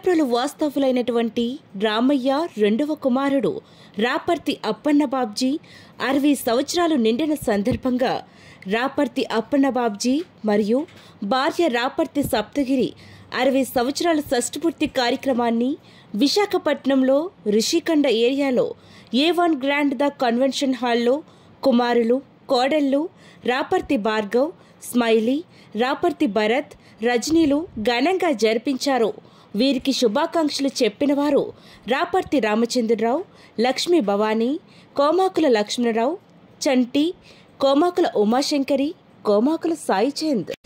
రాప్రలు వాస్తవులైనటువంటి రామయ్య రెండవ కుమారుడు రాపర్తి అప్పన్న బాబ్జీ అరవై సంవత్సరాలు నిండిన సందర్భంగా రాపర్తి అప్పన్న బాబ్జీ మరియు భార్య రాపర్తి సప్తగిరి అరవై సంవత్సరాల షష్ఠపూర్తి కార్యక్రమాన్ని విశాఖపట్నంలో రిషికొండ ఏరియాలో A one grand the convention హాల్లో కుమారులు కోడళ్ళు రాపర్తి భార్గవ్ స్మైలీ రాపర్తి భరత్ రజనీలు ఘనంగా జరిపించారు వీరికి శుభాకాంక్షలు చెప్పిన వారు రాపర్తి రామచంద్రరావు లక్ష్మీ భవానీ కోమాకుల లక్ష్మణరావు చంటి కోమాకుల ఉమాశంకరి కోమాకుల సాయిచంద్